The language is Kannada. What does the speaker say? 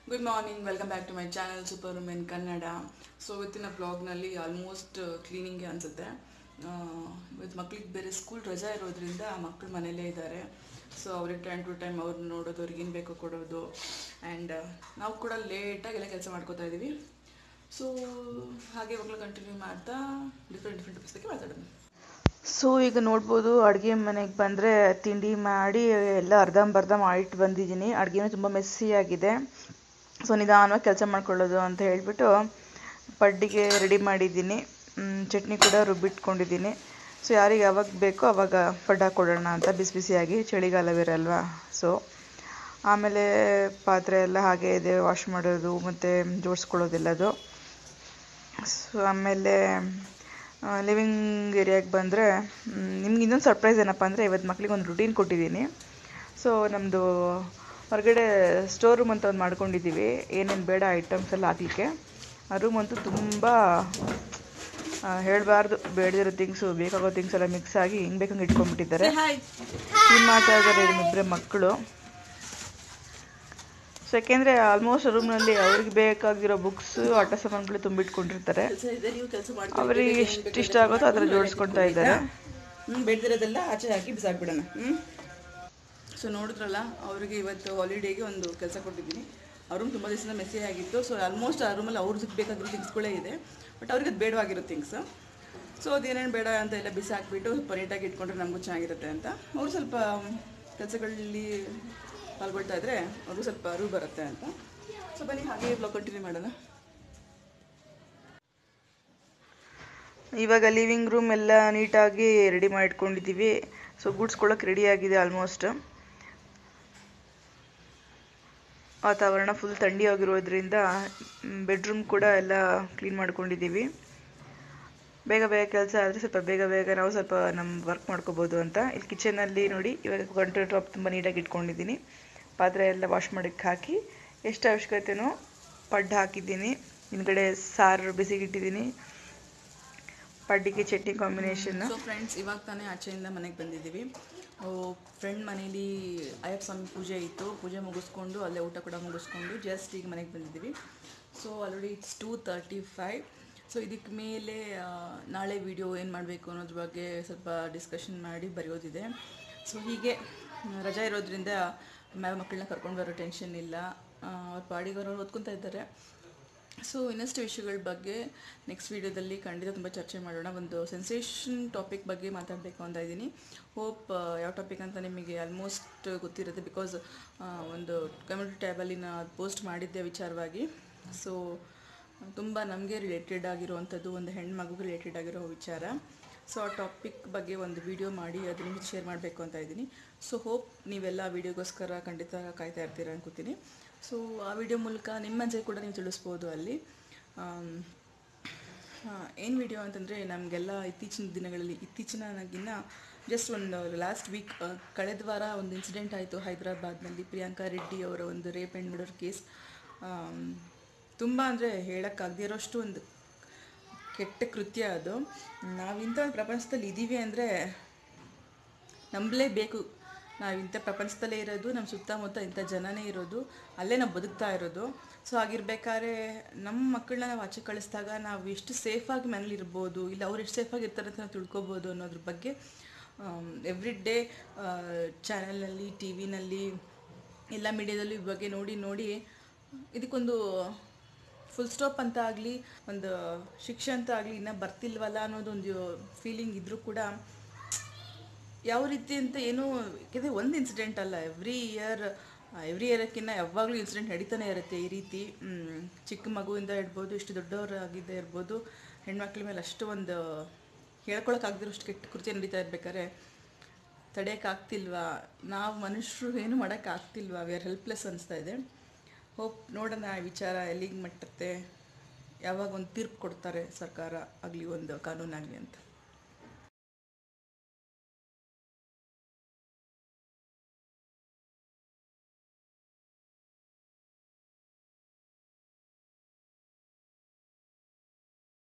good morning welcome back to my channel super women Kannada so ಇವತ್ತಿನ ಬ್ಲಾಗ್ನಲ್ಲಿ ಆಲ್ಮೋಸ್ಟ್ ಕ್ಲೀನಿಂಗ್ಗೆ ಅನಿಸುತ್ತೆ ಇವತ್ತು ಮಕ್ಳಿಗೆ ಬೇರೆ ಸ್ಕೂಲ್ ರಜಾ ಇರೋದ್ರಿಂದ ಮಕ್ಕಳು ಮನೇಲೇ ಇದ್ದಾರೆ ಸೊ ಅವ್ರಿಗೆ ಟೈಮ್ ಟು ಟೈಮ್ ಅವ್ರನ್ನ ನೋಡೋದು ಅವ್ರಿಗೆ ಏನು ಬೇಕೋ ಕೊಡೋದು ಆ್ಯಂಡ್ ನಾವು ಕೂಡ ಲೇಟಾಗಿ ಎಲ್ಲ ಕೆಲಸ ಮಾಡ್ಕೋತಾ ಇದ್ದೀವಿ ಸೊ ಹಾಗೆ ಇವಾಗಲೂ ಕಂಟಿನ್ಯೂ ಮಾಡ್ತಾ ಡಿಫ್ರೆಂಟ್ ಡಿಫ್ರೆಂಟ್ ಟಾಪಿಕ್ಸ್ ಬಗ್ಗೆ ಮಾತಾಡೋಣ ಸೊ ಈಗ ನೋಡ್ಬೋದು ಅಡುಗೆ ಮನೆಗೆ ಬಂದರೆ ತಿಂಡಿ ಮಾಡಿ ಎಲ್ಲ ಅರ್ಧಂಬರ್ಧ ಮಾಡಿಟ್ಟು ಬಂದಿದ್ದೀನಿ ಅಡುಗೆನೂ ತುಂಬ ಮೆಸ್ಸಿ ಆಗಿದೆ ಸೊ ನಿಧಾನವಾಗಿ ಕೆಲಸ ಮಾಡ್ಕೊಳ್ಳೋದು ಅಂತ ಹೇಳಿಬಿಟ್ಟು ಪಡ್ಡಿಗೆ ರೆಡಿ ಮಾಡಿದ್ದೀನಿ ಮ್, ಚಟ್ನಿ ಕೂಡ ರುಬ್ಬಿಟ್ಕೊಂಡಿದ್ದೀನಿ ಸೊ ಯಾರಿಗೆ ಯಾವಾಗ ಬೇಕೋ ಅವಾಗ ಪಡ್ಡು ಹಾಕ್ಕೊಡೋಣ ಅಂತ ಬಿಸಿ ಬಿಸಿಯಾಗಿ ಚಳಿಗಾಲ ಬೇರೆ ಅಲ್ವಾ ಸೊ ಆಮೇಲೆ ಪಾತ್ರೆ ಎಲ್ಲ ಹಾಗೆ ಇದೆ ವಾಶ್ ಮಾಡೋದು ಮತ್ತು ಜೋಡಿಸ್ಕೊಳ್ಳೋದೆಲ್ಲದು ಸೊ ಆಮೇಲೆ ಲಿವಿಂಗ್ ಏರಿಯಾಗೆ ಬಂದರೆ ನಿಮ್ಗೆ ಇನ್ನೊಂದು ಸರ್ಪ್ರೈಸ್ ಏನಪ್ಪ ಅಂದರೆ ಇವತ್ತು ಮಕ್ಳಿಗೆ ಒಂದು ರುಟೀನ್ ಕೊಟ್ಟಿದ್ದೀನಿ ಸೊ ನಮ್ಮದು ಹೊರಗಡೆ ಸ್ಟೋರ್ ರೂಮ್ ಅಂತ ಒಂದು ಮಾಡ್ಕೊಂಡಿದ್ದೀವಿ ಏನೇನು ಬೇಡ ಐಟಮ್ಸ್ ಎಲ್ಲ ಹಾಕಲಿಕ್ಕೆ ಆ ರೂಮ್ ಅಂತೂ ತುಂಬ ಹೇಳಬಾರ್ದು ಬೇಡದಿರೋ ಥಿಂಗ್ಸು ಬೇಕಾಗೋ ಥಿಂಗ್ಸ್ ಎಲ್ಲ ಮಿಕ್ಸ್ ಆಗಿ ಹಿಂಗೆ ಬೇಕಂಗೆ ಇಟ್ಕೊಂಡ್ಬಿಟ್ಟಿದ್ದಾರೆ ಹಾಯ್ ಏನು ಮಾಡ್ತಾ ಇದ್ದಾರೆ ಇಬ್ಬರೇ ಮಕ್ಕಳು ಸೊ ಯಾಕೆಂದರೆ ಆಲ್ಮೋಸ್ಟ್ ರೂಮ್ನಲ್ಲಿ ಅವ್ರಿಗೆ ಬೇಕಾಗಿರೋ ಬುಕ್ಸ್ ಆಟ ಸಾಮಾನುಗಳು ತುಂಬಿಟ್ಕೊಂಡಿರ್ತಾರೆ ಕೆಲಸ ಇದೆ ನೀವು ಕೆಲಸ ಅವ್ರಿಗೆ ಎಷ್ಟು ಇಷ್ಟ ಆಗುತ್ತೋ ಅದರ ಜೋಡಿಸ್ಕೊಳ್ತಾ ಇದ್ದಾರೆ ಹ್ಞೂ ಬೆಳೆದಿರೋದೆಲ್ಲ ಆಚೆ ಹಾಕಿ ಬಿಸಾಕ್ಬಿಡೋಣ ಹ್ಞೂ ಸೊ ನೋಡಿದ್ರಲ್ಲ ಅವರಿಗೆ ಇವತ್ತು ಹಾಲಿಡೇಗೆ ಒಂದು ಕೆಲಸ ಕೊಟ್ಟಿದ್ದೀನಿ ಆ ರೂಮ್ ತುಂಬ ದಿವಸದಿಂದ ಮೆಸ್ಸಿ ಆಗಿತ್ತು ಸೊ ಆಲ್ಮೋಸ್ಟ್ ಆ ರೂಮಲ್ಲಿ ಅವ್ರಿಗೆ ಬೇಕಾಗಿರೋ ಥಿಂಗ್ಸ್ಗಳೇ ಇದೆ ಬಟ್ ಅವ್ರಿಗೆ ಅದು ಬೇಡವಾಗಿರೋ ಥಿಂಗ್ಸ್ ಸೊ ಅದೇನೇನು ಬೇಡ ಅಂತ ಎಲ್ಲ ಬಿಸಿ ಹಾಕ್ಬಿಟ್ಟು ಸ್ವಲ್ಪ ನೀಟಾಗಿ ಇಟ್ಕೊಂಡ್ರೆ ನಮಗೂ ಚೆನ್ನಾಗಿರುತ್ತೆ ಅಂತ ಅವರು ಸ್ವಲ್ಪ ಕೆಲಸಗಳಲ್ಲಿ ಪಾಲ್ಗೊಳ್ತಾ ಇದ್ರೆ ಅವ್ರಿಗೂ ಸ್ವಲ್ಪ ಅರಿವು ಬರುತ್ತೆ ಅಂತ ಸೊ ಬನ್ನಿ ಹಾಗೆ ಬ್ಲಾಗ್ ಕಂಟಿನ್ಯೂ ಮಾಡೋಣ ಇವಾಗ ಲಿವಿಂಗ್ ರೂಮ್ ಎಲ್ಲ ನೀಟಾಗಿ ರೆಡಿ ಮಾಡಿಟ್ಕೊಂಡಿದ್ದೀವಿ ಸೊ ಗುಡ್ಸ್ಕೊಳಕ್ಕೆ ರೆಡಿ ಆಗಿದೆ ಆಲ್ಮೋಸ್ಟ್ ವಾತಾವರಣ ಫುಲ್ ಥಂಡಿ ಆಗಿರೋದ್ರಿಂದ ಬೆಡ್ರೂಮ್ ಕೂಡ ಎಲ್ಲ ಕ್ಲೀನ್ ಮಾಡ್ಕೊಂಡಿದ್ದೀವಿ ಬೇಗ ಬೇಗ ಕೆಲಸ ಆದರೆ ಸ್ವಲ್ಪ ಬೇಗ ಬೇಗ ನಾವು ಸ್ವಲ್ಪ ನಮ್ಮ ವರ್ಕ್ ಮಾಡ್ಕೋಬೋದು ಅಂತ ಇಲ್ಲಿ ಕಿಚನಲ್ಲಿ ನೋಡಿ ಇವಾಗ ಕಂಟ್ರೋಲ್ ಟಾಪ್ ತುಂಬ ನೀಟಾಗಿ ಇಟ್ಕೊಂಡಿದ್ದೀನಿ ಪಾತ್ರೆ ಎಲ್ಲ ವಾಶ್ ಮಾಡೋಕ್ಕೆ ಹಾಕಿ ಎಷ್ಟು ಅವಶ್ಯಕತೆನೋ ಪಡ್ಡು ಹಾಕಿದ್ದೀನಿ ಹಿಂದ್ಗಡೆ ಸಾರು ಬಿಸಿಗಿಟ್ಟಿದ್ದೀನಿ ಪಡ್ಡಿಗೆ ಚಟ್ನಿ ಕಾಂಬಿನೇಷನ್ ಸೊ ಫ್ರೆಂಡ್ಸ್ ಇವಾಗ ತಾನೇ ಆಚೆಯಿಂದ ಮನೆಗೆ ಬಂದಿದ್ದೀವಿ ಫ್ರೆಂಡ್ ಮನೇಲಿ ಅಯ್ಯಪ್ಪ ಸ್ವಾಮಿ ಪೂಜೆ ಇತ್ತು ಪೂಜೆ ಮುಗಿಸ್ಕೊಂಡು ಅಲ್ಲೇ ಊಟ ಕೂಡ ಮುಗಿಸ್ಕೊಂಡು ಜಸ್ಟ್ ಈಗ ಮನೆಗೆ ಬಂದಿದ್ದೀವಿ so already it's two thirty five so ಇದಕ್ಕೆ ಮೇಲೆ ಆ, ನಾಳೆ ವಿಡಿಯೋ ಏನು ಮಾಡಬೇಕು ಅನ್ನೋದ್ರ ಬಗ್ಗೆ ಸ್ವಲ್ಪ ಡಿಸ್ಕಷನ್ ಮಾಡಿ ಬರೆಯೋದಿದೆ ಸೊ ಹೀಗೆ ಆ, ರಜಾ ಇರೋದ್ರಿಂದ ಮ್ಯಾಮ್ ಮಕ್ಕಳನ್ನ ಕರ್ಕೊಂಡು ಬರೋ ಟೆನ್ಷನ್ ಇಲ್ಲ ಆ, ಅವ್ರ ಪಾಡಿಗೆ ಅವ್ರು ಓದ್ಕೊತಾ ಇದ್ದಾರೆ ಸೊ ಇನ್ನಷ್ಟು ವಿಷಯಗಳ ಬಗ್ಗೆ ನೆಕ್ಸ್ಟ್ ವೀಡಿಯೋದಲ್ಲಿ ಖಂಡಿತ ತುಂಬ ಚರ್ಚೆ ಮಾಡೋಣ ಒಂದು ಸೆನ್ಸೇಷನ್ ಟಾಪಿಕ್ ಬಗ್ಗೆ ಮಾತಾಡಬೇಕು ಅಂತ ಇದ್ದೀನಿ ಹೋಪ್ ಯಾವ ಟಾಪಿಕ್ ಅಂತ ನಿಮಗೆ ಆಲ್ಮೋಸ್ಟ್ ಗೊತ್ತಿರುತ್ತೆ ಬಿಕಾಸ್ ಒಂದು ಕಮ್ಯುನಿಟಿ ಟ್ಯಾಬಲ್ಲಿ ನಾನು ಪೋಸ್ಟ್ ಮಾಡಿದ್ದೆ ವಿಚಾರವಾಗಿ ಸೊ ತುಂಬ ನಮಗೆ ರಿಲೇಟೆಡ್ ಆಗಿರುವಂಥದ್ದು ಒಂದು ಹೆಣ್ಮಗುಗೆ ರಿಲೇಟೆಡ್ ಆಗಿರೋ ವಿಚಾರ ಸೊ ಆ ಟಾಪಿಕ್ ಬಗ್ಗೆ ಒಂದು ವಿಡಿಯೋ ಮಾಡಿ ಅದನ್ನು ಶೇರ್ ಮಾಡಬೇಕು ಅಂತ ಇದ್ದೀನಿ ಸೊ ಹೋಪ್ ನೀವೆಲ್ಲ ವಿಡಿಯೋಗೋಸ್ಕರ ಖಂಡಿತ ಕಾಯ್ತಾ ಇರ್ತೀರ ಅನ್ಕೋತೀನಿ ಸೊ ಆ ವಿಡಿಯೋ ಮೂಲಕ ನಿಮ್ಮ ಅನ್ಸೆ ಕೂಡ ನೀವು ತಿಳಿಸ್ಬೋದು ಅಲ್ಲಿ ಏನು ವಿಡಿಯೋ ಅಂತಂದರೆ ನಮಗೆಲ್ಲ ಇತ್ತೀಚಿನ ದಿನಗಳಲ್ಲಿ ಇತ್ತೀಚಿನಗಿನ್ನ ಜಸ್ಟ್ ಒಂದು ಲಾಸ್ಟ್ ವೀಕ್ ಕಳೆದ ವಾರ ಒಂದು ಇನ್ಸಿಡೆಂಟ್ ಆಯಿತು ಹೈದರಾಬಾದ್ನಲ್ಲಿ ಪ್ರಿಯಾಂಕಾ ರೆಡ್ಡಿ ಅವರ ಒಂದು ರೇಪ್ ಆ್ಯಂಡ್ ಮರ್ಡರ್ ಕೇಸ್ ತುಂಬ ಅಂದರೆ ಹೇಳೋಕ್ಕಾಗದೇ ಇರೋಷ್ಟು ಒಂದು ಕೆಟ್ಟ ಕೃತ್ಯ ಅದು ನಾವು ಇಂಥ ಒಂದು ಪ್ರಪಂಚದಲ್ಲಿ ಇದ್ದೀವಿ ಅಂದರೆ ನಂಬಲೇಬೇಕು ನಾವು ಇಂಥ ಪ್ರಪಂಚದಲ್ಲೇ ಇರೋದು ನಮ್ಮ ಸುತ್ತಮುತ್ತ ಇಂಥ ಜನನೇ ಇರೋದು ಅಲ್ಲೇ ನಾವು ಬದುಕ್ತಾ ಇರೋದು ಸೊ ಆಗಿರ್ಬೇಕಾದ್ರೆ ನಮ್ಮ ಮಕ್ಕಳನ್ನ ನಾವು ಆಚೆ ಕಳಿಸಿದಾಗ ನಾವು ಎಷ್ಟು ಸೇಫಾಗಿ ಮನೇಲಿ ಇರ್ಬೋದು ಇಲ್ಲ ಅವ್ರು ಎಷ್ಟು ಸೇಫಾಗಿ ಇರ್ತಾರೆ ಅಂತ ನಾವು ತಿಳ್ಕೊಬೋದು ಅನ್ನೋದ್ರ ಬಗ್ಗೆ ಎವ್ರಿ ಡೇ ಚಾನಲ್ನಲ್ಲಿ ಟಿ ವಿನಲ್ಲಿ ಎಲ್ಲ ಮೀಡಿಯಾದಲ್ಲೂ ಈ ಬಗ್ಗೆ ನೋಡಿ ನೋಡಿ ಇದಕ್ಕೊಂದು ಫುಲ್ ಸ್ಟಾಪ್ ಅಂತ ಆಗಲಿ ಒಂದು ಶಿಕ್ಷೆ ಅಂತ ಆಗಲಿ ಇನ್ನೂ ಬರ್ತಿಲ್ವಲ್ಲ ಅನ್ನೋದೊಂದು ಫೀಲಿಂಗ್ ಇದ್ದರೂ ಕೂಡ ಯಾವ ರೀತಿ ಅಂತ ಏನೂ ಯಾಕೆಂದರೆ ಒಂದು ಇನ್ಸಿಡೆಂಟ್ ಅಲ್ಲ ಎವ್ರಿ ಇಯರ್ ಎವ್ರಿ ಇಯರ್ಕಿನ್ನ ಯಾವಾಗಲೂ ಇನ್ಸಿಡೆಂಟ್ ನಡೀತಾನೆ ಇರುತ್ತೆ ಈ ರೀತಿ ಮ್, ಚಿಕ್ಕ ಮಗುವಿಂದ ಇರ್ಬೋದು ಇಷ್ಟು ದೊಡ್ಡವರಾಗಿದ್ದೇ ಇರ್ಬೋದು ಹೆಣ್ಮಕ್ಳ ಮೇಲೆ ಅಷ್ಟು ಒಂದು ಹೇಳ್ಕೊಳಕ್ಕಾಗದಿರೋಷ್ಟು ಕೆಟ್ಟ ಕೃತ್ಯ ನಡೀತಾ ಇರ್ಬೇಕಾದ್ರೆ ತಡೆಯೋಕ್ಕಾಗ್ತಿಲ್ವಾ ನಾವು ಮನುಷ್ಯರು ಏನು ಮಾಡೋಕ್ಕಾಗ್ತಿಲ್ವಾ ವಿ ಆರ್ ಹೆಲ್ಪ್ಲೆಸ್ ಅನಿಸ್ತಾ ಇದೆ ಹೋಪ್ ನೋಡೋಣ ಆ ವಿಚಾರ ಎಲ್ಲಿಗೆ ಮಟ್ಟತ್ತೆ ಯಾವಾಗ ಒಂದು ತೀರ್ಪು ಕೊಡ್ತಾರೆ ಸರ್ಕಾರ ಆಗಲಿ ಒಂದು ಕಾನೂನಾಗಲಿ ಅಂತ